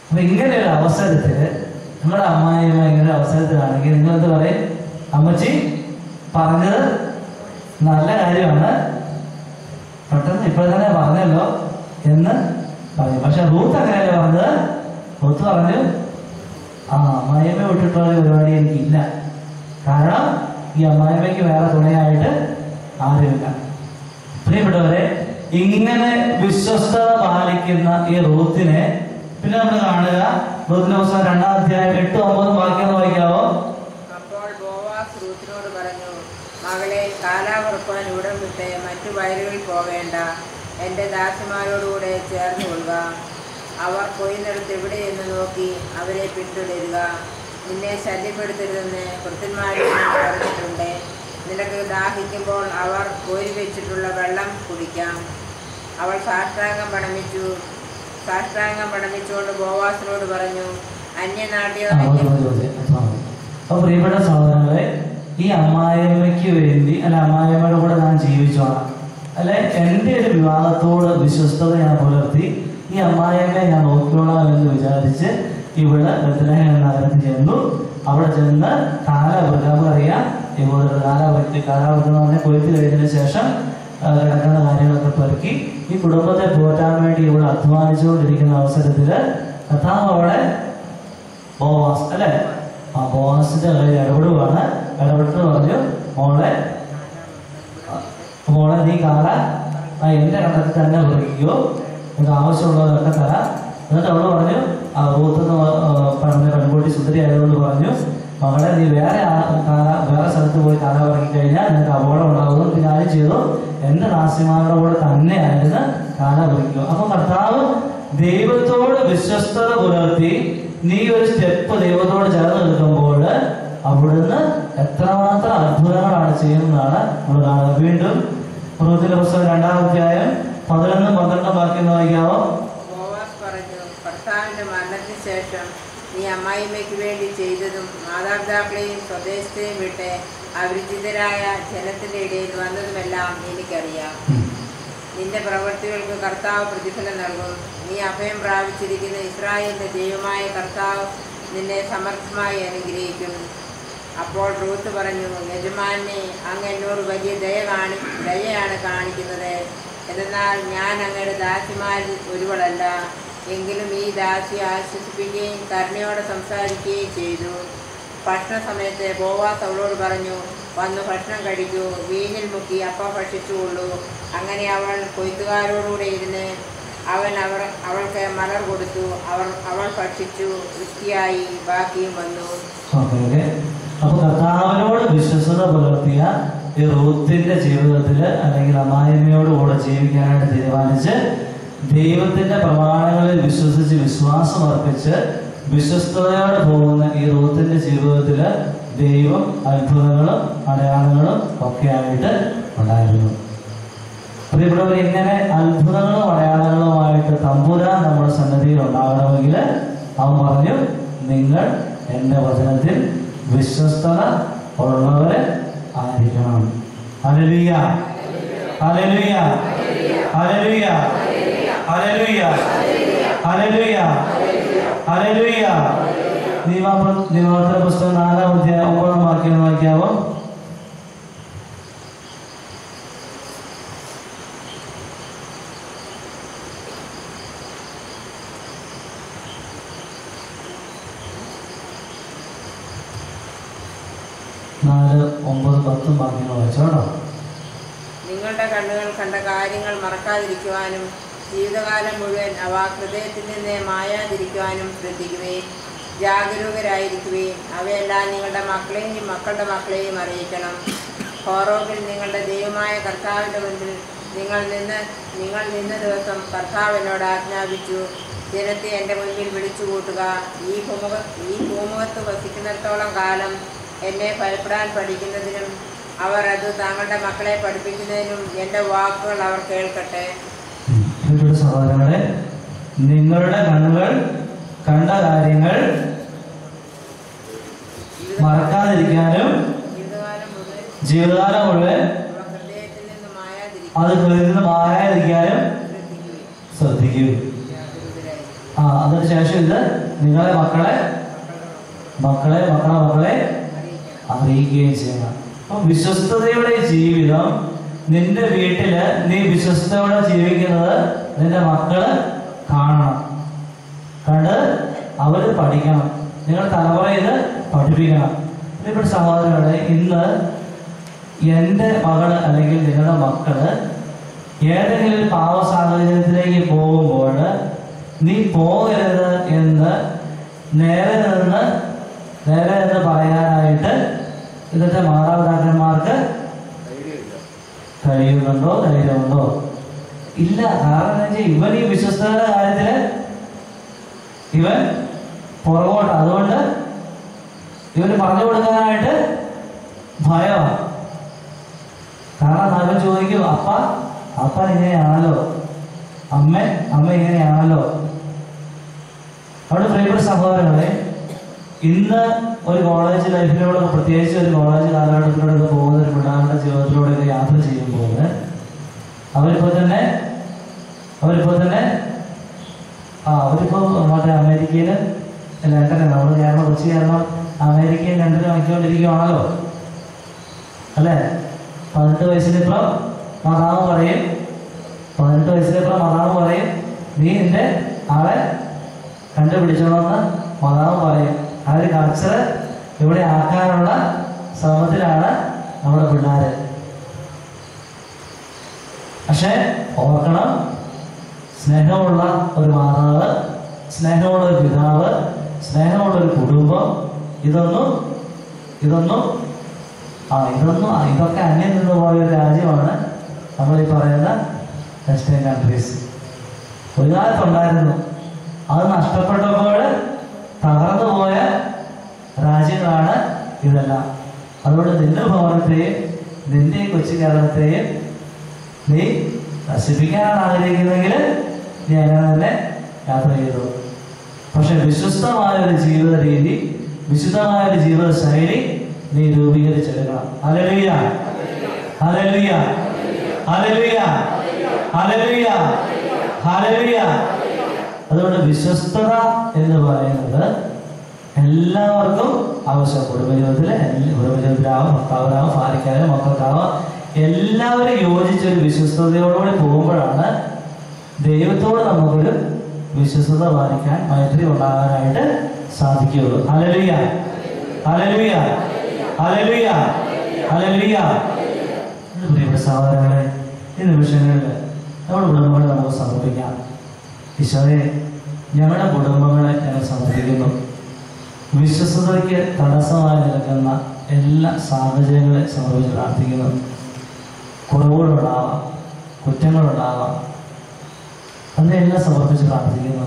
അപ്പൊ ഇങ്ങനെ ഒരു അവസരത്തില് നമ്മുടെ അമ്മായിയമ്മ ഇങ്ങനെ ഒരു അവസരത്തിലാണെങ്കിൽ നിങ്ങൾ എന്ത് പറയും അമ്മച്ചി പറഞ്ഞത് നല്ല കാര്യമാണ് പെട്ടെന്ന് ഇപ്പോൾ തന്നെ പറഞ്ഞല്ലോ എന്ന് പറയും പക്ഷെ റൂത്ത് അങ്ങനെയല്ല പറഞ്ഞത് റൂത്ത് പറഞ്ഞു ആ അമ്മായിയമ്മ വിട്ടിട്ടുള്ള ഒരു പരിപാടി എനിക്കില്ല കാരണം ഈ അമ്മായിയമ്മയ്ക്ക് വേറെ തുണയായിട്ട് ആരുമില്ല പ്രിയപ്പെട്ടവരെ ഇങ്ങനെ വിശ്വസ്തത പാലിക്കുന്ന ഈ റൂത്തിനെ പിന്നെ നമ്മൾ കാണുക റൂത്തിന്റെ പുസ്തകം രണ്ടാം അധ്യായം എട്ടും ഒമ്പതും വാക്യം വായിക്കാവോ അപ്പോൾ ബോവാസ് റൂത്തിനോട് പറഞ്ഞു മകളെ കാലാവറുപ്പാൻ ഉടൻ വിട്ട് മറ്റു വയലുകളിൽ പോകേണ്ട എൻ്റെ ദാസിമാരോടുകൂടെ ചേർന്ന് കൊള്ളുക അവർ കൊയ്യുന്നിടത്ത് എവിടെയെന്ന് നോക്കി അവരെ പിന്തുടരുക നിന്നെ ശല്യപ്പെടുത്തരുതെന്ന് കൃത്യന്മാരും പറഞ്ഞിട്ടുണ്ട് നിനക്ക് ദാഹിക്കുമ്പോൾ അവർ കോരി വെച്ചിട്ടുള്ള വെള്ളം കുടിക്കാം അവൾ സാഷ്ടാംഗം പണമിച്ചു സാഷ്ടാംഗം പണമിച്ചുകൊണ്ട് ബോവാസിനോട് പറഞ്ഞു അന്യനാട്യോ ആ, മതി, മതി, മതി. അത്ര മതി. അപ്പൊ പ്രിയപ്പെട്ട സഹോദരങ്ങളെ ഈ അമ്മായിയമ്മയ്ക്ക് വേണ്ടി അല്ല അമ്മായിയമ്മയുടെ കൂടെ ഞാൻ ജീവിച്ചോളാം അല്ലെ എന്റെ ഒരു വിവാഹത്തോട് വിശ്വസ്തത ഞാൻ പുലർത്തി ഈ അമ്മായിയമ്മയെ ഞാൻ നോക്കിക്കോളാം എന്ന് വിചാരിച്ച് ഇവിടെ ബethlehem എന്ന നഗരത്തിൽ ചെന്നു അവിടെ ചെന്ന് കാലവൃത്തി നമുക്കറിയാം ഇപ്പോൾ കാലാവൃത്തി കാലാവൃത്തി എന്ന് പറഞ്ഞാൽ കൊയ്ത്ത് കഴിഞ്ഞതിന് ശേഷം ആ, കിടക്കുന്ന കാര്യങ്ങളൊക്കെ പെറുക്കി ഈ കുടുംബത്തെ പോറ്റാൻ വേണ്ടി ഇവിടെ അധ്വാനിച്ചുകൊണ്ടിരിക്കുന്ന അവസരത്തില് കഥാവ് അവിടെ ബോവാസ് അല്ലെ ആ ബോവാസിന്റെ കയ്യിൽ ഇടപെടുവാണ് ഇടപെട്ട് പറഞ്ഞു മോളെ ആ, മോളെ നീ കാല ആ എന്റെ കണ്ടത്തിൽ തന്നെ വിളിക്കുകയോ നിനക്ക് ആവശ്യമുള്ളതൊക്കെ തരാം എന്നിട്ട് അവള് പറഞ്ഞു ആ റൂത്ത് പറഞ്ഞ പെൺകുട്ടി സുന്ദരി ആയതുകൊണ്ട് പറഞ്ഞു മകളെ നീ വേറെ ആ- കാല വേറെ സ്ഥലത്ത് പോയി കാല പറക്കി കഴിഞ്ഞാൽ നിനക്ക് അപകടം ഉണ്ടാകുന്നു പിന്നെ ആരും ചെയ്തു എന്റെ ദാസിമാരുടെ കൂടെ തന്നെയായിരുന്നു കാല പറിക്കുക അപ്പൊ കർത്താവ് ദൈവത്തോട് വിശ്വസ്തത പുലർത്തി നീ ഒരു സ്റ്റെപ്പ് ദൈവത്തോട് ചേർന്ന് നിൽക്കുമ്പോൾ അവിടുന്ന് എത്രമാത്രം അത്ഭുതങ്ങളാണ് ചെയ്യുന്നതാണ് നമ്മൾ കാണുന്നത് വീണ്ടും പ്രവൃത്തിയുടെ പുസ്തകം രണ്ടാം അധ്യായം പതിനൊന്നും പന്ത്രണ്ടും വാക്യം വായിക്കാവോ ബോവാസ് പറഞ്ഞു ഭർത്താവിന്റെ മരണത്തിന് ശേഷം നീ അമ്മായിമ്മയ്ക്ക് വേണ്ടി ചെയ്തതും മാതാപിതാക്കളെയും സ്വദേശത്തെയും വിട്ട് അപരിചിതരായ ജനത്തിന്റെ ഇടയിൽ വന്നതുമെല്ലാം എനിക്കറിയാം നിന്റെ പ്രവൃത്തികൾക്ക് കർത്താവ് പ്രതിഫലം നൽകും നീ അഭയം പ്രാപിച്ചിരിക്കുന്ന ഇസ്രായേലിന്റെ ദൈവമായ കർത്താവ് നിന്നെ സമർത്ഥമായി അനുഗ്രഹിക്കും അപ്പോൾ റൂത്ത് പറഞ്ഞു യജമാനെ അങ്ങ് എന്നോട് വലിയ ദയ കാണി ദയയാണ് കാണിക്കുന്നത് എന്നാൽ ഞാൻ അങ്ങയുടെ ദാസിമാരിൽ ഒരുവളല്ല എങ്കിലും ഈ ദാസിയെ ആശ്വസിപ്പിക്കുകയും കരുണയോടെ സംസാരിക്കുകയും ചെയ്തു ഭക്ഷണ സമയത്ത് ബോവാസ് അവളോട് പറഞ്ഞു വന്ന് ഭക്ഷണം കഴിക്കൂ വീഞ്ഞിൽ മുക്കി അപ്പ ഭക്ഷിച്ചുകൊള്ളൂ അങ്ങനെ അവൾ കൊയ്ത്തുകാരോടുകൂടെ ഇരുന്ന് അവൻ അവർ അവൾക്ക് മലർ കൊടുത്തു അവർ അവൾ ഭക്ഷിച്ചു വൃത്തിയായി ബാക്കിയും വന്നു ഓക്കെ ഓക്കെ അപ്പൊ കർത്താവിനോട് വിശ്വസത പുലർത്തിയ ഈ റൂത്തിന്റെ ജീവിതത്തില് അല്ലെങ്കിൽ അമ്മായിമ്മയോട് കൂടെ ജീവിക്കാനായിട്ട് തീരുമാനിച്ച് ദൈവത്തിന്റെ പ്രമാണങ്ങളിൽ വിശ്വസിച്ച് വിശ്വാസം അർപ്പിച്ച് വിശ്വസ്തയോടെ പോകുന്ന ഈ റൂത്തിന്റെ ജീവിതത്തില് ദൈവം അത്ഭുതങ്ങളും അടയാളങ്ങളും ഒക്കെ ആയിട്ട് ഉണ്ടായിരുന്നു പ്രിയപ്പെട്ടവർ ഇങ്ങനെ അത്ഭുതങ്ങളും അടയാളങ്ങളുമായിട്ട് തമ്പുരാൻ നമ്മുടെ സന്നദ്ധിയിൽ ഉണ്ടാകണമെങ്കിൽ അവൻ പറഞ്ഞു നിങ്ങൾ എൻ്റെ വചനത്തിൽ വിശ്വസ്തത ഉള്ളവരെ ആയിരിക്കണം hallelujah hallelujah hallelujah hallelujah hallelujah hallelujah നിയമ- നിയമത്തിന്റെ പുസ്തകം നാലാം അധ്യായം ഒമ്പതാം വാക്യം വായിക്കാവോ നാല് ഒമ്പത് പത്തും വാക്യങ്ങൾ വായിച്ചോട്ടോ നിങ്ങളുടെ കണ്ണുകൾ കണ്ട കാര്യങ്ങൾ മറക്കാതിരിക്കുവാനും ജീവിതകാലം മുഴുവൻ അവ ഹൃദയത്തിൽ നിന്ന് മായാതിരിക്കുവാനും ശ്രദ്ധിക്കുകയും ജാഗരൂകരായിരിക്കുകയും അവയെല്ലാം നിങ്ങളുടെ മക്കളെയും മക്കളുടെ മക്കളെയും അറിയിക്കണം ഹോറോബിൽ നിങ്ങളുടെ ദൈവമായ കർത്താവിൻ്റെ മുൻപിൽ നിങ്ങൾ നിന്ന് നിങ്ങൾ നിന്ന ദിവസം കർത്താവ് എന്നോട് ആജ്ഞാപിച്ചു ജനത്തെ എൻ്റെ മുൻപിൽ വിളിച്ചു കൂട്ടുക ഈ ഭൂമുഖ ഈ ഭൂമുഖത്ത് വസിക്കുന്നിടത്തോളം കാലം എന്നെ ഭയപ്പെടാൻ പഠിക്കുന്നതിനും അവർ അത് താങ്കളുടെ മക്കളെ പഠിപ്പിക്കുന്നതിനും എൻ്റെ വാക്കുകൾ അവർ കേൾക്കട്ടെ പ്രിയപ്പെട്ട സഹോദരങ്ങളെ നിങ്ങളുടെ കണ്ണുകൾ കണ്ട കാര്യങ്ങൾ മറക്കാതിരിക്കാനും ജീവിതകാലം മുഴുവൻ ജീവിതകാലം മുഴുവൻ അവ ഹൃദയത്തിൽ നിന്ന് മായാതിരിക്കും അത് ഹൃദയത്തിൽ നിന്ന് മാറാതിരിക്കാനും ശ്രദ്ധിക്കുകയും ശ്രദ്ധിക്കും ജാഗരൂകരായിരിക്കും ആ അതിന് ശേഷം ഇത് നിങ്ങളെ മക്കളെ മക്കളെ മക്കളെ മക്കളെ അറിയിക്കുകയും ചെയ്യണം അപ്പം വിശ്വസ്തതയുടെ ജീവിതം നിന്റെ വീട്ടില് നീ വിശ്വസ്തയോടെ ജീവിക്കുന്നത് നിന്റെ മക്കള് കാണണം കണ്ട് അവര് പഠിക്കണം നിങ്ങളുടെ തലമുറ ഇത് പഠിപ്പിക്കണം പ്രിയപ്പെട്ട സഹോദരങ്ങളെ ഇന്ന് എൻ്റെ മകള് അല്ലെങ്കിൽ നിങ്ങളുടെ മക്കള് ഏതെങ്കിലും ഒരു പാവ സാഹചര്യത്തിലേക്ക് പോകുമ്പോൾ നീ പോകരുത് എന്ന് നേരെ നിന്ന് നേരെ നിന്ന് പറയാനായിട്ട് ഇന്നത്തെ മാതാപിതാക്കന്മാർക്ക് കഴിയുന്നുണ്ടോ ധൈര്യമുണ്ടോ ഇല്ല കാരണം എന്താ വെച്ചാൽ ഇവൻ ഈ വിശ്വസ്തയുടെ കാര്യത്തില് ഇവൻ പുറകോട്ട് അതുകൊണ്ട് ഇവന് പറഞ്ഞു കൊടുക്കാനായിട്ട് ഭയമാണ് കാരണം അവൻ ചോദിക്കും അപ്പ അപ്പ ഇങ്ങനെയാണല്ലോ അമ്മ അമ്മ ഇങ്ങനെയാണല്ലോ അവിടെ പ്രിയപ്പെട്ട സഹോദരങ്ങളെ ഇന്ന് ഒരു കോളേജ് ലൈഫിലൂടെ പ്രത്യേകിച്ച് ഒരു കോളേജ് കാലഘട്ടത്തിലൂടെ പോകുന്ന ഒരു പിള്ളേരുടെ ജീവിതത്തിലൂടെ യാത്ര ചെയ്യുമ്പോൾ അവരിപ്പോ തന്നെ അവരിപ്പോ തന്നെ ആ അവരിപ്പോ മറ്റേ അമേരിക്കയില് ലണ്ടന് നമ്മൾ കേരളം കൊച്ചി കേരളം അമേരിക്കയിൽ ലണ്ടനിൽ വാങ്ങിക്കൊണ്ടിരിക്കുകയാണല്ലോ അല്ലേ പതിനെട്ട് വയസ്സിലിപ്പം മാതാവ് പറയും പതിനെട്ട് വയസ്സിലിപ്പം മാതാവ് പറയും നീ നിന്റെ ആളെ കണ്ടുപിടിച്ചോളെന്ന് മാതാവ് പറയും ആ ഒരു കൾച്ചർ ഇവിടെ ആക്കാനുള്ള ശ്രമത്തിലാണ് നമ്മുടെ പിള്ളേര് പക്ഷെ ഓർക്കണം സ്നേഹമുള്ള ഒരു മാതാവ് സ്നേഹമുള്ള ഒരു പിതാവ് സ്നേഹമുള്ള ഒരു കുടുംബം ഇതൊന്നും ഇതൊന്നും ആ ഇതൊന്നും ആ, ഇതൊക്കെ അന്യം നിന്ന് പോയ ഒരു രാജ്യമാണ് നമ്മൾ ഈ പറയുന്ന വെസ്റ്റേൺ കൺട്രീസ് ഒരു കാലത്തുണ്ടായിരുന്നു അത് നഷ്ടപ്പെട്ടപ്പോൾ തകർന്നു പോയ രാജ്യങ്ങളാണ് ഇതെല്ലാം അതുകൊണ്ട് നിന്റെ ഭവനത്തെയും നിന്റെ ഈ കൊച്ചു കേരളത്തെയും നീ നശിപ്പിക്കാനാണ് ആഗ്രഹിക്കുന്നെങ്കിൽ നീ അങ്ങനെ തന്നെ യാത്ര ചെയ്തു പക്ഷെ വിശ്വസ്തമായ ഒരു ജീവിത രീതി വിശുദ്ധമായ ഒരു ജീവിത ശൈലി നീ രൂപീകരിച്ചെടുക്കണം hallelujah hallelujah hallelujah hallelujah hallelujah അതുകൊണ്ട് വിശ്വസ്തത എന്ന് പറയുന്നത് എല്ലാവർക്കും ആവശ്യം കുടുംബജീവിതത്തില് എല്ലാ- കുടുംബജീവിതത്തിലാവാം ഭർത്താവിലാവാം ഭാര്യക്കാരും മക്കൾക്കാവാം എല്ലാവരും യോജിച്ച ഒരു വിശ്വസ്തതയോടുകൂടി പോകുമ്പോഴാണ് ദൈവത്തോട് നമുക്കൊരു വിശ്വസ്തത പാലിക്കാൻ മൈത്രി ഉണ്ടാകാനായിട്ട് സാധിക്കുകയുള്ളൂ ഹല്ലേലൂയ ഹല്ലേലൂയ ഹല്ലേലൂയ ഹല്ലേലൂയ ഇത് പ്രിയപ്പെട്ട സഹോദരങ്ങളെ ഈ നിമിഷങ്ങളിൽ നമ്മുടെ കുടുംബങ്ങളെ നമുക്ക് സമർപ്പിക്കാം ഈശോയെ ഞങ്ങളുടെ കുടുംബങ്ങളെ ഞങ്ങൾ സമർപ്പിക്കുന്നു വിശ്വസതയ്ക്ക് തടസ്സമായി നിൽക്കുന്ന എല്ലാ സാഹചര്യങ്ങളെ സമർപ്പിച്ച് പ്രാർത്ഥിക്കുന്നു കുറവുകളുണ്ടാവാം കുറ്റങ്ങളുണ്ടാവാം അതിനെല്ലാം സമർപ്പിച്ച് പ്രാർത്ഥിക്കുന്നു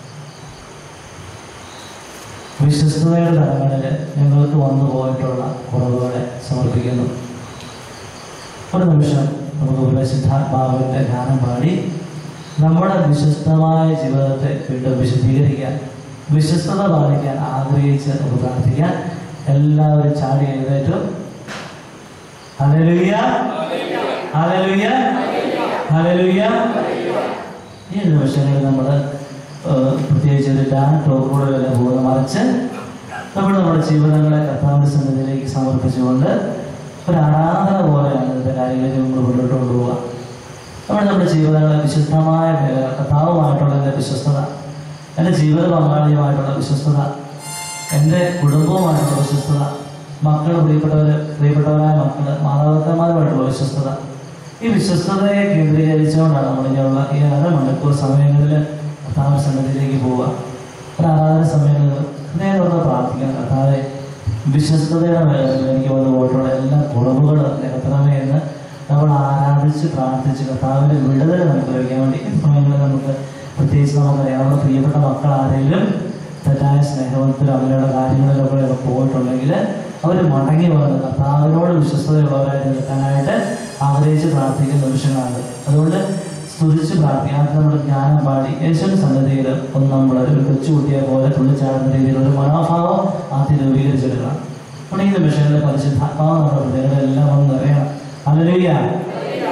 വിശ്വസ്തതയുടെ തലങ്ങളിൽ ഞങ്ങൾക്ക് വന്നു പോയിട്ടുള്ള കുറവുകളെ സമർപ്പിക്കുന്നു ഒരു നിമിഷം നമുക്ക് പരിശുദ്ധാത്മാവിൻ്റെ ഗാനം പാടി നമ്മുടെ വിശ്വസ്തമായ ജീവിതത്തെ വീണ്ടും വിശദീകരിക്കാൻ വിശ്വസ്തത പാലിക്കാൻ ആഗ്രഹിച്ച് നമുക്ക് പ്രാർത്ഥിക്കാൻ എല്ലാവരും ചാടി എഴുന്നേറ്റും ഹല്ലേലൂയ ഹല്ലേലൂയ ഹല്ലേലൂയ ഈ നിമിഷങ്ങളിൽ നമ്മൾ പ്രത്യേകിച്ച് ഒരു ഡാൻ ടോക്കുകളിലല്ല പോകുന്നത് മറിച്ച് നമ്മൾ നമ്മുടെ ജീവിതങ്ങളെ കർത്താവിന്റെ സന്നിധിയിലേക്ക് സമർപ്പിച്ചുകൊണ്ട് ഒരു ആരാധന പോലെയാണ് ഇതിന്റെ കാര്യങ്ങളിലേക്ക് നമ്മൾ മുന്നോട്ട് കൊണ്ടുപോവുക നമ്മൾ നമ്മുടെ ജീവിതങ്ങളെ വിശുദ്ധമായ മേഖല കർത്താവുമായിട്ടുള്ള എൻ്റെ വിശ്വസ്തത എൻ്റെ ജീവിത പങ്കാളിയുമായിട്ടുള്ള വിശ്വസ്തത എൻ്റെ കുടുംബവുമായിട്ടുള്ള വിശ്വസ്തത മക്കൾ പ്രിയപ്പെട്ടവർ പ്രിയപ്പെട്ടവരായ മക്കൾ മാതാപിതാക്കന്മാരുമായിട്ടുള്ള വിശ്വസ്തത ഈ വിശ്വസ്തതയെ കേന്ദ്രീകരിച്ചുകൊണ്ടാണ് നമ്മൾ ഇനിയുള്ള ഈ അരമണിക്കൂർ സമയങ്ങളിൽ കർത്താവ് സന്നിധിയിലേക്ക് പോവുക ഒരു ആരാധന സമയങ്ങളിൽ ഹൃദയം തുറന്ന് പ്രാർത്ഥിക്കണം കർത്താവെ വിശ്വസ്തതയുടെ മേഖലയിൽ എനിക്ക് വന്ന് പോയിട്ടുള്ള എല്ലാ കുറവുകളും നികത്തണമേ എന്ന് നമ്മൾ ആരാധിച്ച് പ്രാർത്ഥിച്ച് കർത്താവിൻ്റെ വിടുതൽ നമുക്ക് ലഭിക്കാൻ വേണ്ടി ഈ സമയങ്ങളിൽ നമുക്ക് പ്രത്യേകിച്ച് നമുക്കറിയാം നമ്മുടെ പ്രിയപ്പെട്ട മക്കൾ ആരെങ്കിലും തെറ്റായ സ്നേഹത്തിലും അങ്ങനെയുള്ള കാര്യങ്ങളിലൊക്കെ പോയിട്ടുണ്ടെങ്കിൽ അവർ മടങ്ങി വന്ന് കർത്താവിനോട് വിശ്വസ്തതയുള്ളവരായിട്ട് നിൽക്കാനായിട്ട് ആഗ്രഹിച്ച് പ്രാർത്ഥിക്കുന്ന നിമിഷങ്ങളാണ് അതുകൊണ്ട് സ്തുതിച്ച് പ്രാർത്ഥിക്കാം അത് നമ്മൾ ജ്ഞാനം പാടി യേശുവിന്റെ സന്നദ്ധിയിൽ ഒന്ന് നമ്മൾ ഒരു കൊച്ചുകുട്ടിയെ പോലെ തുള്ളിച്ചാടുന്ന രീതിയിൽ ഒരു മനോഭാവം ആദ്യം രൂപീകരിച്ചെടുക്കണം അപ്പോൾ ഈ നിമിഷങ്ങളിൽ പരിശുദ്ധാത്മാവ് നമ്മുടെ ഹൃദയങ്ങളെല്ലാം ഒന്ന് നിറയണം അലലുയ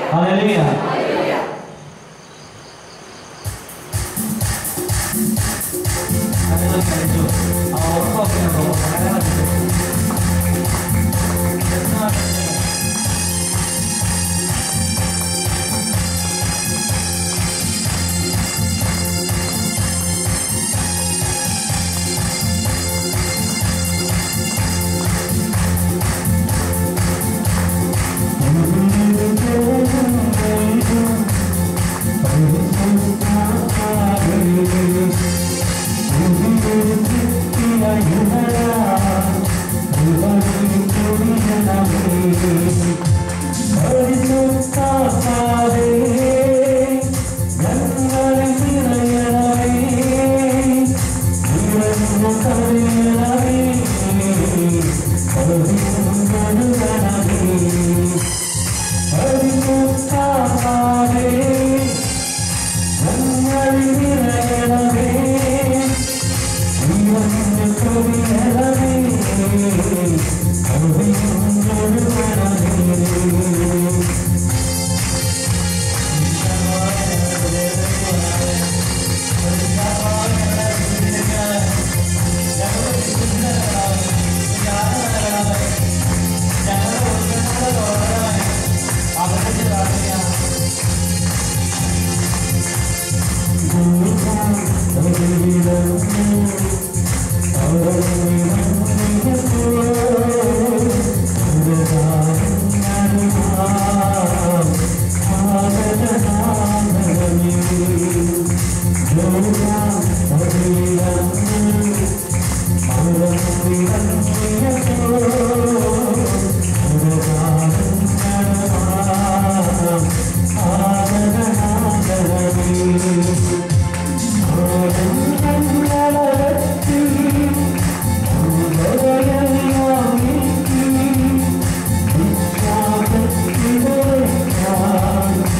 അലലുയ അതിൽ കഴിച്ചു ആ ഉറക്കമൊക്കെ ഉണ്ടോ മലയാളം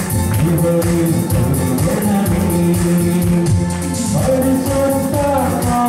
Thank you.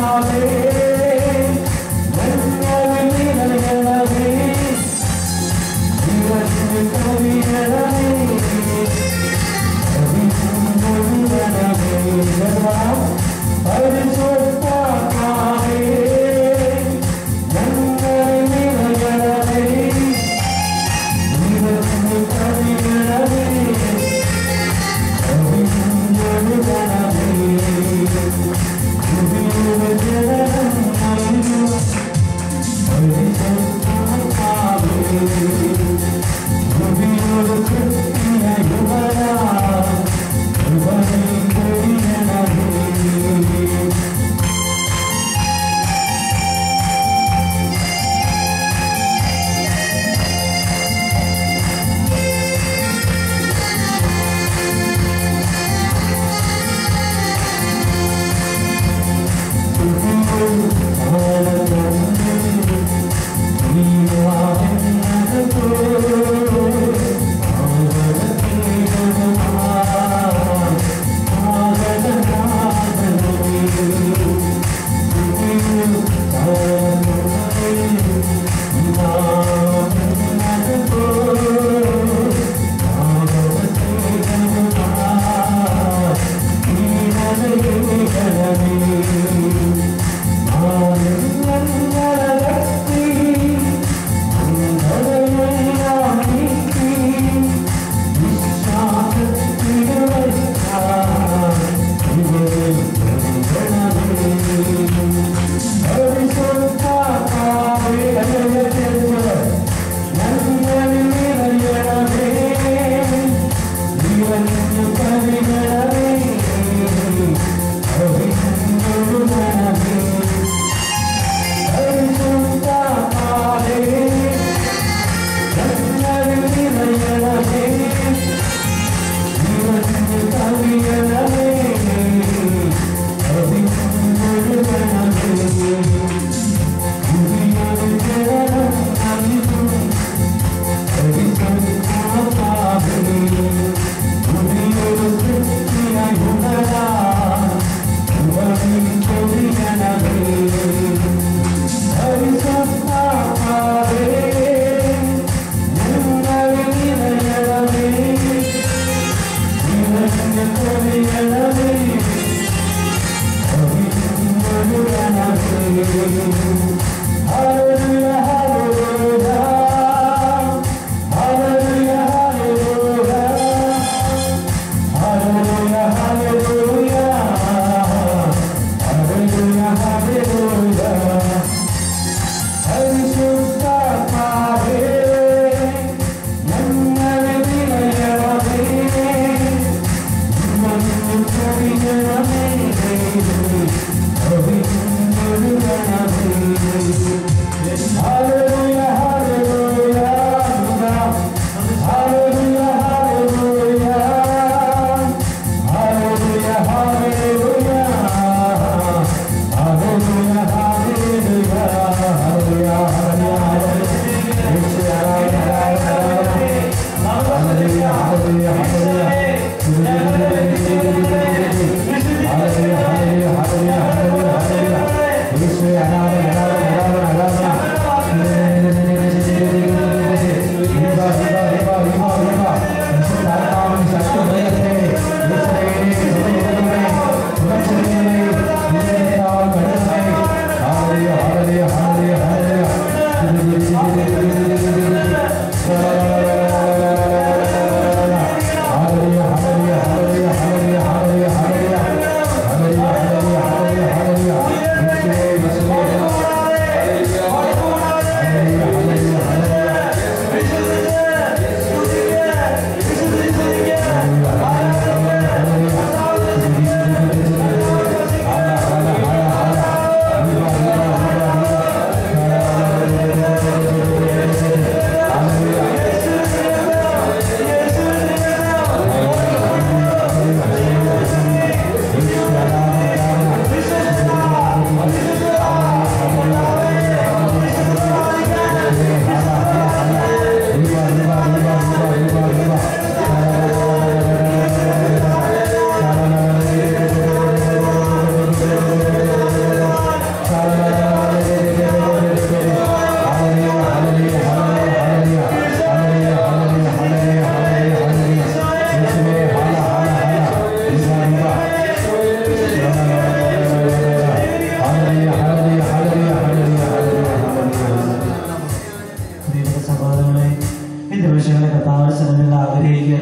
പ്രിയപ്പെട്ട സഹോദരങ്ങളെ ഈ നിമിഷങ്ങളെ കർത്താവിന്റെ സന്നിധിയിൽ ആഗ്രഹിക്കുക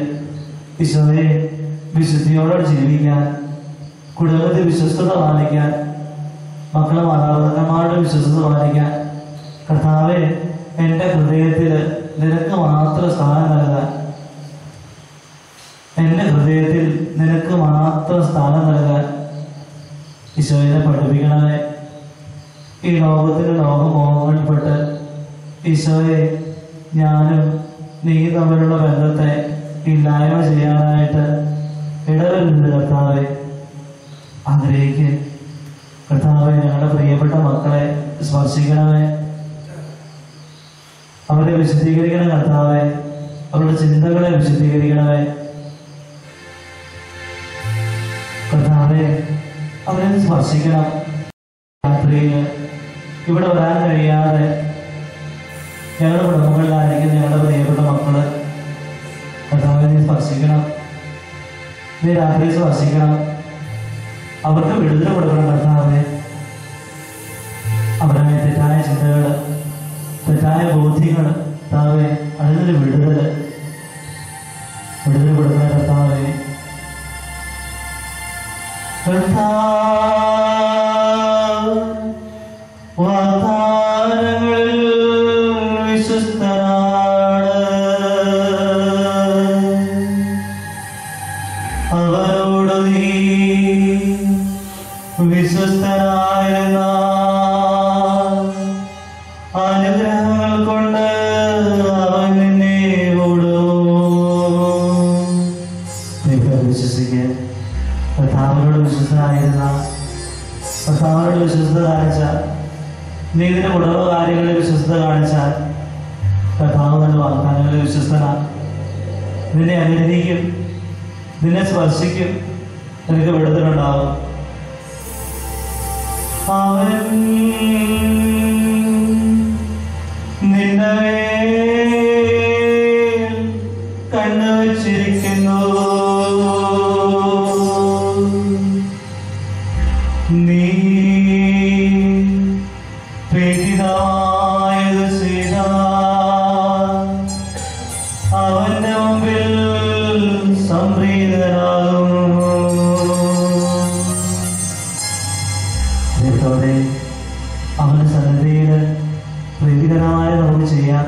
ഈശോയെ വിശുദ്ധിയോടെ ജീവിക്കാൻ കുടുംബത്തിൽ വിശ്വസ്തത പാലിക്കാൻ മക്കളെ മാതാപിതാക്കന്മാരുടെ വിശ്വസ്തത പാലിക്കാൻ കർത്താവെ എൻ്റെ ഹൃദയത്തിൽ നിനക്ക് മാത്രം സ്ഥാനം നൽകാൻ എൻ്റെ ഹൃദയത്തിൽ നിനക്ക് മാത്രം സ്ഥാനം നൽകാൻ ഈശോയെ പഠിപ്പിക്കണമേ ഈ ലോകത്തിന് ലോകമോഹങ്ങളിൽപ്പെട്ട് ഈശോയെ ഞാനും നീ തമ്മിലുള്ള ബന്ധത്തെ ഇല്ലായ്മ ചെയ്യാനായിട്ട് ഇടവരുന്നുണ്ട് കർത്താവെ ആഗ്രഹിക്കുക കർത്താവെ ഞങ്ങളുടെ പ്രിയപ്പെട്ട മക്കളെ സ്പർശിക്കണമേ അവരെ വിശദീകരിക്കണം കർത്താവെ അവരുടെ ചിന്തകളെ വിശദീകരിക്കണമേ കർത്താവെ അവരെ സ്പർശിക്കണം രാത്രിയിൽ ഇവിടെ വരാൻ കഴിയാതെ ഞങ്ങളുടെ കുടുംബങ്ങളിലായിരിക്കും ഞങ്ങളുടെ പ്രിയപ്പെട്ട മക്കള് കർത്താവെ നീ സ്പർശിക്കണം നീ രാത്രി സ്പർശിക്കണം അവർക്ക് വിടുതൽ കൊടുക്കണം കർത്താവെ അവരുടെ തെറ്റായ ചിന്തകള് തെറ്റായ ബോധ്യങ്ങള് കർത്താവെ അതിനൊരു വിടുതല് വിടുതൽ കൊടുക്കണം കർത്താവെ കർത്താവ് വാഗ്ദാനങ്ങളിൽ വിശ്വസ്തനാണ് അവരോട് നീ വിശ്വസ്തനായിരുന്ന അനുഗ്രഹങ്ങൾ കൊണ്ട് അവൻ നിന്നെ ഓടും ദൈവം വിശ്വസിക്കുക കർത്താവിനോട് വിശ്വസ്തനായിരുന്ന കർത്താവിനോട് വിശ്വസ്ത കാണിച്ചാൽ നീ ഇതിന്റെ കുടുംബ കാര്യങ്ങളിൽ വിശ്വസ്ത കാണിച്ചാൽ കർത്താവ് തന്റെ വാഗ്ദാനങ്ങളിൽ വിശ്വസ്തന നിന്നെ അനുഗ്രഹിക്കും നിന്നെ സ്പർശിക്കും നിനക്ക് വിടുതലുണ്ടാവും അവൻ നിന്റെ മേൽ കണ്ണുവച്ചിരിക്കുന്നു നീ ദൈവത്തോടെ അവന്റെ സന്നദ്ധയിൽ പ്രീതികരമായി നമുക്ക് ചെയ്യാൻ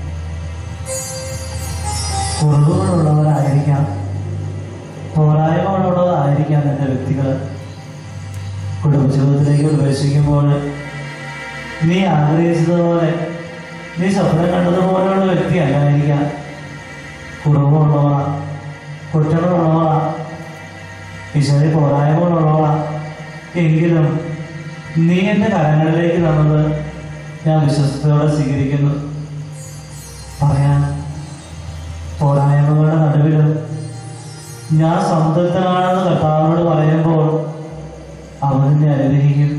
കുറവുകളുള്ളവരായിരിക്കാം പോരായ്മകളുള്ളതായിരിക്കാം എൻ്റെ വ്യക്തികൾ കുടുംബജീവിതത്തിലേക്ക് പ്രവേശിക്കുമ്പോൾ നീ ആഗ്രഹിച്ചതുപോലെ നീ സ്വപ്നം കണ്ടതുപോലെയുള്ള വ്യക്തി അല്ലായിരിക്കാം കുറവുള്ളവളാ കുറ്റങ്ങളുള്ളവളാ ഈശോയെ പോരായ്മകളുള്ളവളാ എങ്കിലും നീ എൻ്റെ കരങ്ങളിലേക്ക് തന്നത് ഞാൻ വിശ്വസത്തോടെ സ്വീകരിക്കുന്നു പറയാൻ പോരായ്മകളുടെ നടുവിലും ഞാൻ സംതൃപ്തനാണെന്ന് കർത്താവിനോട് പറയുമ്പോൾ അവനെ അനുഗ്രഹിക്കും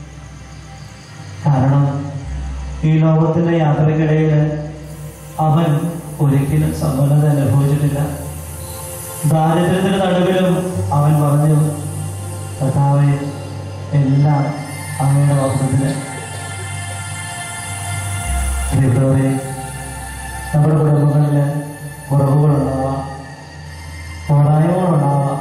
കാരണം ഈ ലോകത്തിന്റെ യാത്രക്കിടയിൽ അവൻ ഒരിക്കലും സമ്പന്നത അനുഭവിച്ചിട്ടില്ല ദാരിദ്ര്യത്തിന്റെ നടുവിലും അവൻ പറഞ്ഞു കർത്താവെ എല്ലാം അങ്ങയുടെ വസ്ത്രത്തില് പ്രിയപ്പെട്ടവരെ നമ്മുടെ കുടുംബങ്ങളിൽ കുറവുകളുണ്ടാവാം പോരായ്മകളുണ്ടാവാം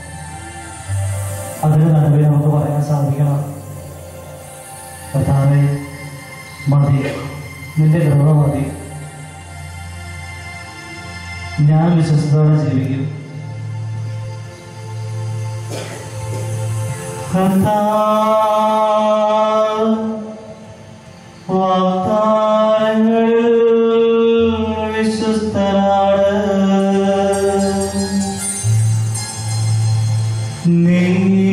അതിന് നടുവിൽ നമുക്ക് പറയാൻ സാധിക്കണം കർത്താവെ മതി നിന്റെ കൃപ മതി ഞാൻ വിശ്വസത്തോടെ ജീവിക്കും കർത്താവ് വാഗ്ദാനങ്ങളിൽ വിശ്വസ്തനാണ് നീ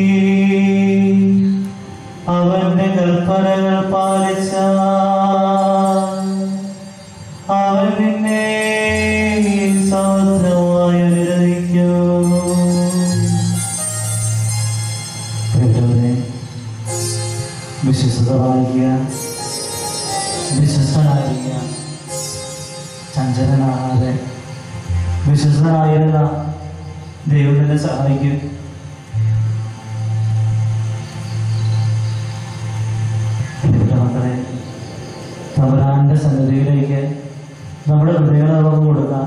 അവന്റെ കൽപ്പനകൾ പാലിച്ച അവൻ നിന്നെ സമുദ്രമായി അനുഗ്രഹിക്കും പ്രിയപ്പെട്ടവരെ, വിശ്വസ്തത പാലിക്കുക വിശ്വസ്തനായിരിക്കുക ചഞ്ചലനാകാതെ വിശ്വസ്തനായിരുന്ന ദൈവം നിന്നെ സഹായിക്കും പ്രിയപ്പെട്ട മക്കളെ തമ്പുരാന്റെ സന്നിധിയിലേക്ക് നമ്മുടെ ഹൃദയങ്ങളെ നമുക്ക് കൊടുക്കാം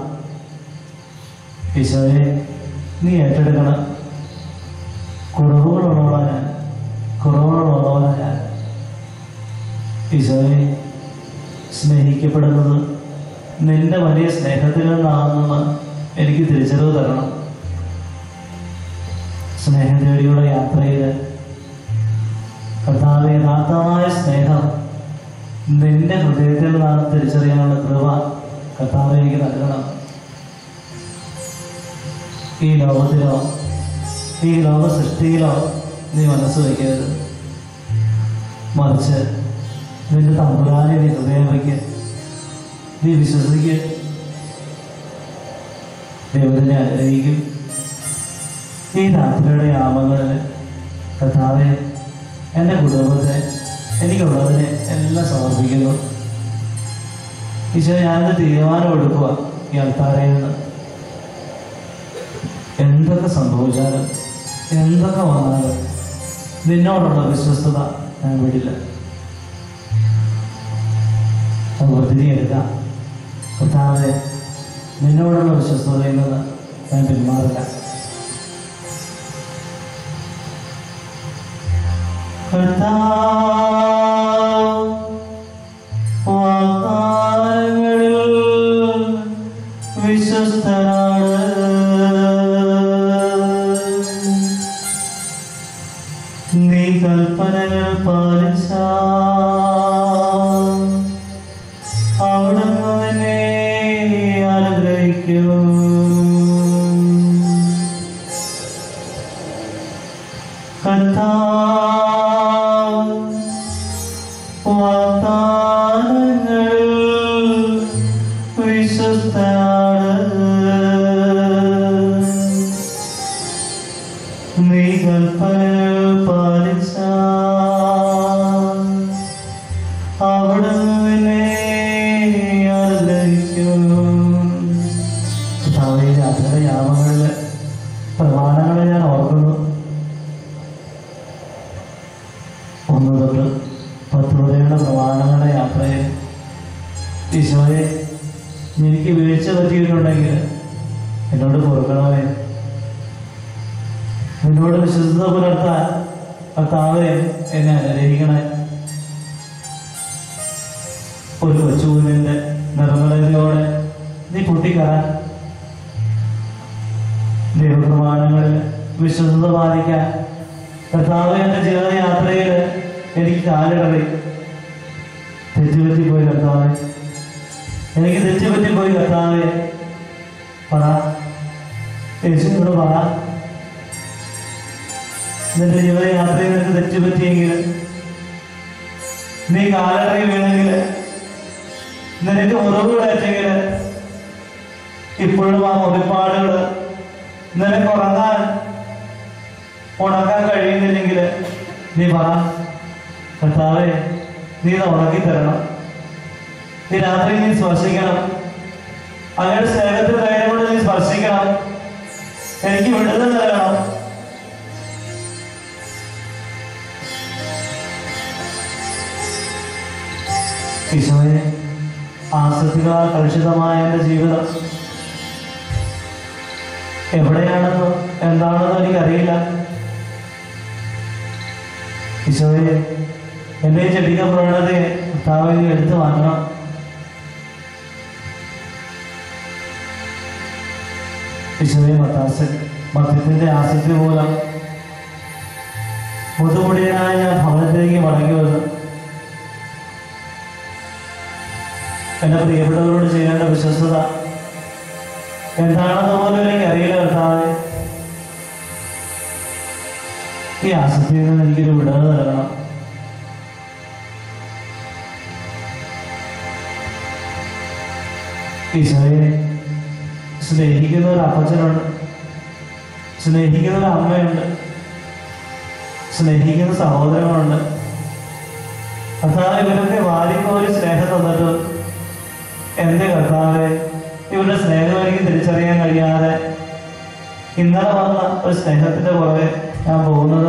ഈശോയെ നീ ഏറ്റെടുക്കണം കുറവുകളുള്ളവളാ ഞാൻ കുറവുകളുള്ളവളാ ഞാൻ ഈശോയെ സ്നേഹിക്കപ്പെടുന്നത് നിന്റെ വലിയ സ്നേഹത്തിൽ നിന്നാണെന്ന് എനിക്ക് തിരിച്ചറിവ് തരണം സ്നേഹതേടിയുള്ള യാത്രയിൽ കർത്താവ് യഥാർത്ഥമായ സ്നേഹം നിന്റെ ഹൃദയത്തിൽ നിന്നാണ് തിരിച്ചറിയാനുള്ള കൃപ കർത്താവ് എനിക്ക് നൽകണം ഈ ലോകത്തിലോ ഈ ലോക സൃഷ്ടിയിലോ നീ മനസ്സ് വയ്ക്കരുത് മറിച്ച് നിന്റെ തമ്പുരാനെ നീ ഹൃദയം വയ്ക്കുക നീ വിശ്വസിക്കുക ദൈവത്തിനെ അനുഗ്രഹിക്കും ഈ രാത്രിയുടെ യാമങ്ങളിൽ കർത്താവെ എൻ്റെ കുടുംബത്തെ എനിക്കുള്ളതിനെ എല്ലാം സമർപ്പിക്കുന്നു ഈശോ ഞാനൊരു തീരുമാനം എടുക്കുക ഈ അൾത്താരയിൽ നിന്ന് എന്തൊക്കെ സംഭവിച്ചാലും എന്തൊക്കെ വന്നാലും നിന്നോടുള്ള വിശ്വസ്തത ഞാൻ വിടില്ല അത് തിരിയെടുക്കാം കർത്താവെ നിന്നോടുള്ള വിശ്വസ്തതയിൽ നിന്ന് ഞാൻ പിന്മാറില്ല കർത്താവ് വാഗ്ദാനങ്ങളിൽ വിശ്വസ്തനാണ് നീ കൽപ്പനകൾ പാലിച്ച അവിടുന്ന് നിന്നെ അനുഗ്രഹിക്കും കർത്താവ് വാഗ്ദാനങ്ങൾ വിശ്വസ്തനാണ് നീ കൽപ്പനകൾ പാലിച്ച അവിടുന്ന് നിന്നെ അനുഗ്രഹിക്കും കർത്താവേ, ഈ രാത്രിയുടെ യാമങ്ങളില് പ്രമാണങ്ങളെ ഞാൻ ഓർക്കുന്നു ഒന്ന് തൊട്ട് പത്ത് വരെയുള്ള പ്രമാണങ്ങളുടെ യാത്രയിൽ ഈശോയെ എനിക്ക് വീഴ്ച പറ്റിയിട്ടുണ്ടെങ്കിൽ എന്നോട് പൊറുക്കണമേ നിന്നോട് വിശ്വസത പുലർത്താൻ കർത്താവെ എന്നെ അനുഗ്രഹിക്കണേ ഒരു കൊച്ചുകുഞ്ഞിന്റെ നിർമ്മലതയോടെ നീ പൊട്ടിക്കറാൻ ദൈവപ്രമാണങ്ങളിൽ വിശ്വസത പാലിക്കാൻ കർത്താവ് എന്റെ ജീവിതയാത്രയിൽ എനിക്ക് കാലിടറി തെറ്റുപറ്റിപ്പോയി കർത്താവെ എനിക്ക് തെറ്റുപറ്റിപ്പോയി കർത്താവെ പറ യേശുവിനോട് പറ നിന്റെ ജീവിതയാത്രയിൽ നിനക്ക് തെറ്റുപറ്റിയെങ്കിൽ നീ കാലിടറി വീണെങ്കിൽ നിനക്ക് മുറിവുകളേറ്റെങ്കിൽ ഇപ്പോഴും ആ മുറിപ്പാടുകൾ നിനക്ക് ഉറങ്ങാൻ ഉണക്കാൻ കഴിയുന്നില്ലെങ്കിൽ നീ പറ കർത്താവെ നീ ഇത് ഉണക്കി തരണം ഈ രാത്രി നീ സ്പർശിക്കണം അങ്ങയുടെ സ്നേഹത്തിൽ കൈ കൊണ്ട് നീ സ്പർശിക്കണം എനിക്ക് വിടുതൽ നൽകണം ഈശോയെ ആസക്തികളാൽ കലുഷിതമായ എൻ്റെ ജീവിതം എവിടെയാണെന്നോ എന്താണെന്നോ എനിക്കറിയില്ല ഈശോയെ എന്നെ ചെടിക പ്രവണതയെ കർത്താവെ നീ എടുത്തു മാറ്റണം ഈശോയെ മത്താസ് മദ്യത്തിന്റെ ആസക്തി മൂലം മുതുമുടിയനായ ഞാൻ ഭവനത്തിലേക്ക് മടങ്ങി വന്നു എന്റെ പ്രിയപ്പെട്ടവരോട് ചെയ്യേണ്ട വിശ്വസ്തത എന്താണെന്ന് പോലും എനിക്ക് അറിയില്ല കർത്താവെ ഈ ആസക്തിയിൽ നിന്ന് എനിക്കൊരു വിടുതൽ നൽകണം ഈശോയെ സ്നേഹിക്കുന്ന ഒരു അപ്പച്ചനുണ്ട് സ്നേഹിക്കുന്ന ഒരു അമ്മയുണ്ട് സ്നേഹിക്കുന്ന സഹോദരങ്ങളുണ്ട് കർത്താവ് ഇവരൊക്കെ വാരിക്കോരി സ്നേഹം തന്നിട്ട് എന്റെ കർത്താവെ ഇവരുടെ സ്നേഹം എനിക്ക് തിരിച്ചറിയാൻ കഴിയാതെ ഇന്നലെ വന്ന ഒരു സ്നേഹത്തിന്റെ പുറകെ ഞാൻ പോകുന്നത്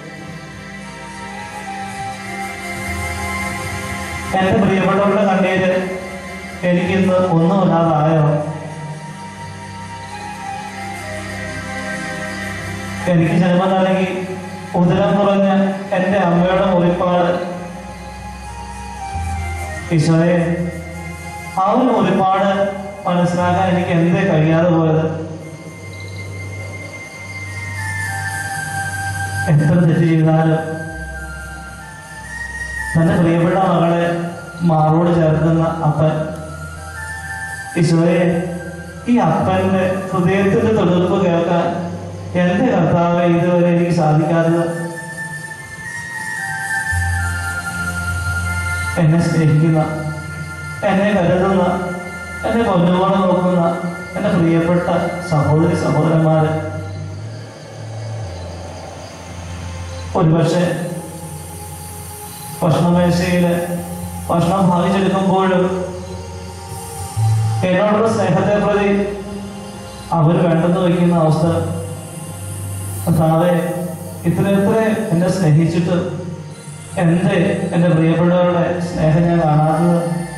എന്റെ പ്രിയപ്പെട്ടവരുടെ കണ്ണീര് എനിക്കിന്ന് ഒന്നുമില്ലാതായോ എനിക്ക് ജന്മം നൽകി ഉദരം കുറഞ്ഞ എന്റെ അമ്മയുടെ മുറിപ്പാട് ഈശോയെ ആ ഒരു മുറിപ്പാട് മനസ്സിലാക്കാൻ എനിക്ക് എന്തേ കഴിയാതെ പോയത് എത്ര തെറ്റ് ചെയ്താലും തന്റെ പ്രിയപ്പെട്ട മകളെ മാറോട് ചേർക്കുന്ന അപ്പൻ ഈശോയെ ഈ അപ്പന്റെ ഹൃദയത്തിന്റെ തൊഴിൽപ്പ് കേൾക്കാൻ എന്റെ കർത്താവ് ഇതുവരെ എനിക്ക് സാധിക്കാത്തത് എന്നെ സ്നേഹിക്കുന്ന എന്നെ കരുതുന്ന എന്നെ പൊന്നുപോലെ നോക്കുന്ന എന്റെ പ്രിയപ്പെട്ട സഹോദരി സഹോദരന്മാര് ഒരുപക്ഷെ ഭക്ഷണമേശയില് ഭക്ഷണം ഭാവിച്ചെടുക്കുമ്പോഴും എന്നോടുള്ള സ്നേഹത്തെ പ്രതി അവർ വേണ്ടെന്ന് വയ്ക്കുന്ന അവസ്ഥ കർത്താവെ ഇത്രയെത്ര എന്നെ സ്നേഹിച്ചിട്ട് എന്റെ എൻ്റെ പ്രിയപ്പെട്ടവരുടെ സ്നേഹം ഞാൻ കാണാത്തത്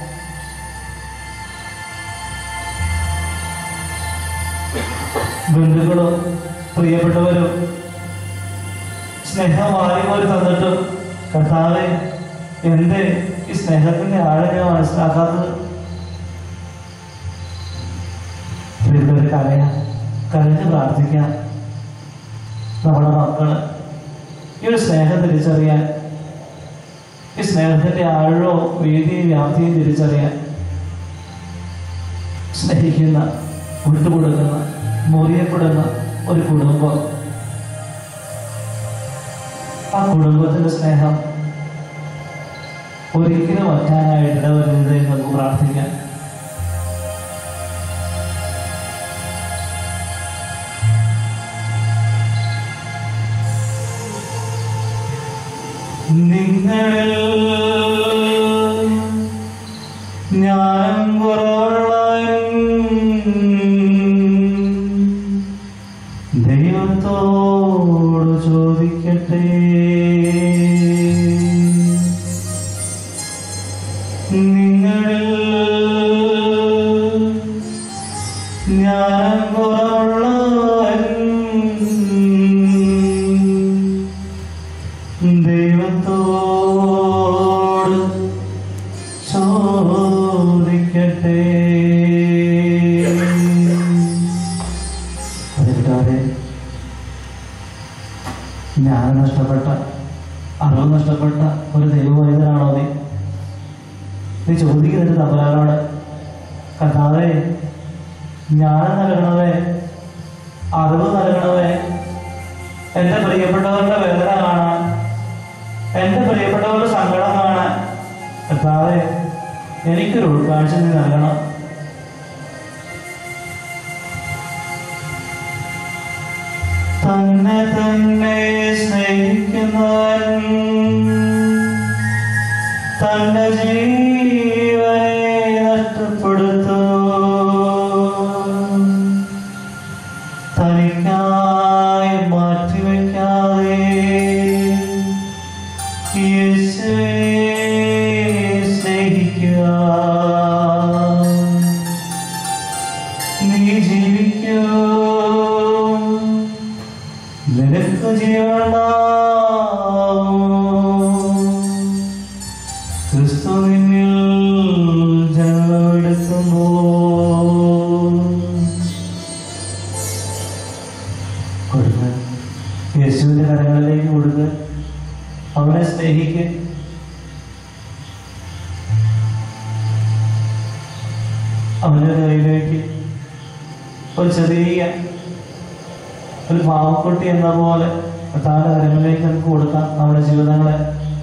ബന്ധുക്കളും പ്രിയപ്പെട്ടവരും സ്നേഹം വാരിപോലെ തന്നിട്ടും കർത്താവെ എന്റെ ഈ സ്നേഹത്തിന്റെ ആഴം ഞാൻ മനസ്സിലാക്കാത്തത് പ്രിയപ്പെട്ടവരെ കരയാം കരഞ്ഞ് പ്രാർത്ഥിക്കാം നമ്മുടെ മക്കള് ഈ ഒരു സ്നേഹം തിരിച്ചറിയാൻ ഈ സ്നേഹത്തിന്റെ ആഴവും വീതിയും വ്യാപ്തിയും തിരിച്ചറിയാൻ സ്നേഹിക്കുന്ന വിട്ടുകൊടുക്കുന്ന മുറിയപ്പെടുന്ന ഒരു കുടുംബം ആ കുടുംബത്തിന്റെ സ്നേഹം ഒരിക്കലും വറ്റാനായിട്ട് ഇടവരുന്നത് എന്ന് നമുക്ക് പ്രാർത്ഥിക്കാം നിങ്ങളിൽ ജ്ഞാനം കുറവുള്ളവൻ ദൈവത്തോട് ചോദിക്കട്ടെ നിങ്ങളിൽ ജ്ഞാനം കുറവുള്ളവൻ ചോദിക്കട്ടെ അതിരിക്കാതെ ജ്ഞാനം നഷ്ടപ്പെട്ട അറിവ് നഷ്ടപ്പെട്ട ഒരു ദൈവവൈദ്യനാണോ നീ നീ ചോദിക്കുന്നുണ്ട് തമ്പരാനോട് കഥാവേ ജ്ഞാനം നൽകണമേ അറിവ് നൽകണമേ എന്റെ പ്രിയപ്പെട്ടവരുടെ വേദന കാണാൻ എന്റെ പ്രിയപ്പെട്ടവരുടെ സങ്കടം കാണാൻ കർത്താവേ എനിക്കൊരു ഉൾക്കാഴ്ച നീ നൽകണം തന്നെ തന്നെ സ്നേഹിക്കുന്നവൻ തന്റെ ജീവനെ നഷ്ടപ്പെടുത്തു തനിക്കായി മാറ്റിവെക്കാതെ യേശുവെ സ്നേഹിക്കുക നീ ജീവിക്കൂ നിനക്ക് ജീവനുണ്ടാവും ക്രിസ്തു നിന്നിൽ ജന്മമെടുക്കുമ്പോ കൊടുക്കുക യേശുവിന്റെ കരങ്ങളിലേക്ക് കൊടുക്കുക അവനെ സ്നേഹിക്കുക അവന്റെ കയ്യിലേക്ക് ഒരു ചെറിയ ഒരു പാവക്കുട്ടി എന്ന പോലെ താഴെ കരങ്ങളിലേക്ക് നമുക്ക് കൊടുക്കാം നമ്മുടെ ജീവിതങ്ങളെ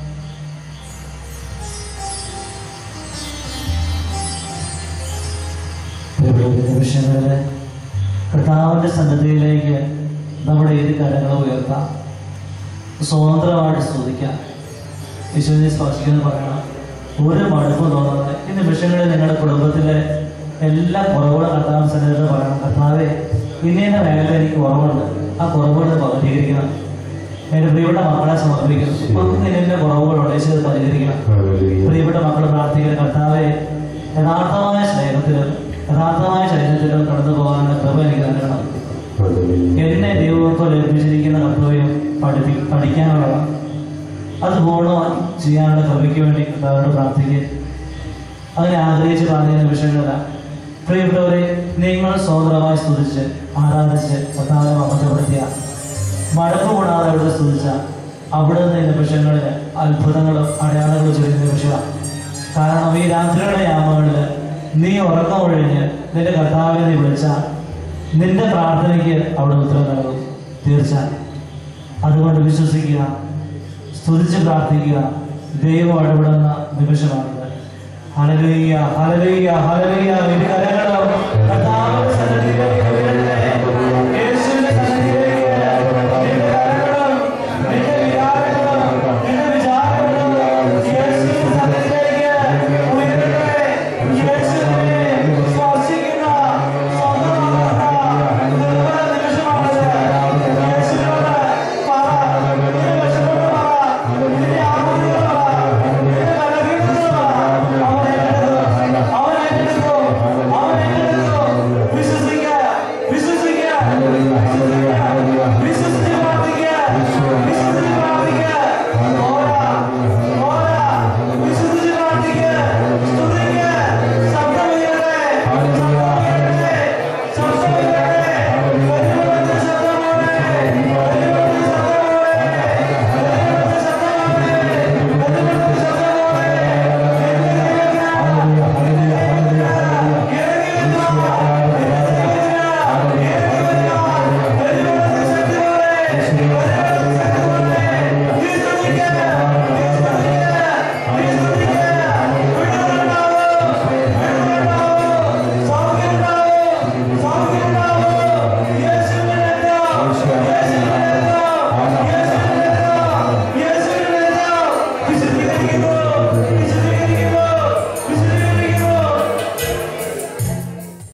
പ്രിയപ്പെട്ട നിമിഷങ്ങളില് കർത്താവിന്റെ സന്നദ്ധയിലേക്ക് നമ്മുടെ ഏത് കരങ്ങൾ ഉയർത്താം സ്വതന്ത്രമായിട്ട് സ്തുതിക്കാം യേശുവിനെ സ്പർശിക്കുന്നത് പറയണം ഒരു മടുപ്പ് തോന്നാതെ ഈ നിമിഷങ്ങളിൽ നിങ്ങളുടെ കുടുംബത്തിലെ എല്ലാ കുറവുകളും കർത്താവ് സന്നിധിയിൽ പറയണം കർത്താവെ ഇന്നേന്ന മേഖല എനിക്ക് കുറവുണ്ട് ആ കുറവുകൾ പരിഹരിക്കണം എൻ്റെ പ്രിയപ്പെട്ട മക്കളെ സമർപ്പിക്കുന്നു ഒന്നും നിന്നെ കുറവുകളുണ്ട് യേശു അത് പരിഹരിക്കണം പ്രിയപ്പെട്ട മക്കൾ പ്രാർത്ഥിക്കുന്ന കർത്താവെ യഥാർത്ഥമായ സ്നേഹത്തിലും യഥാർത്ഥമായ ചൈതന്യത്തിലും കടന്നു പോകാനുള്ള കൃപ എനിക്ക് നൽകണം എന്നെ ദൈവത്തോട് ഏൽപ്പിച്ചിരിക്കുന്ന കർത്തവ്യം പഠിപ്പി പഠിക്കാനുള്ളതാണ് അത് പൂർണ്ണമായി ചെയ്യാനുള്ള കൃപയ്ക്ക് വേണ്ടി കർത്താവിനോട് പ്രാർത്ഥിക്കുക അതിനെ ആഗ്രഹിച്ച് പ്രാർത്ഥിക്കുന്ന വിഷയങ്ങളല്ല പ്രിയപ്പെട്ടവരെ നിങ്ങൾ സ്വതന്ത്രമായി സ്തുതിച്ച് ആരാധിച്ച് കർത്താവിനെ മഹത്വപ്പെടുത്തിയ മഴപ്പ് കൂടാതെ അവിടെ സ്തുതിച്ച അവിടെ നിന്ന് നിമിഷങ്ങളിൽ അത്ഭുതങ്ങളും അടയാളങ്ങളും ചെയ്യുന്ന നിമിഷമാണ് കാരണം ഈ രാത്രിയുടെ യാമങ്ങളിൽ നീ ഉറക്കം ഒഴിഞ്ഞ് നിന്റെ കർത്താവിനെ നീ വിളിച്ചാൽ നിന്റെ പ്രാർത്ഥനയ്ക്ക് അവിടെ ഉത്തരം നൽകും തീർച്ച അതുകൊണ്ട് വിശ്വസിക്കുക സ്തുതിച്ച് പ്രാർത്ഥിക്കുക ദൈവം ഇടപെടുന്ന നിമിഷമാണിത് ഹലലുയ്യ ഹലലുയ്യ ഹലലുയ്യ ഇരു കരങ്ങളും കർത്താവിന്റെ സന്നിധിയിലേക്ക്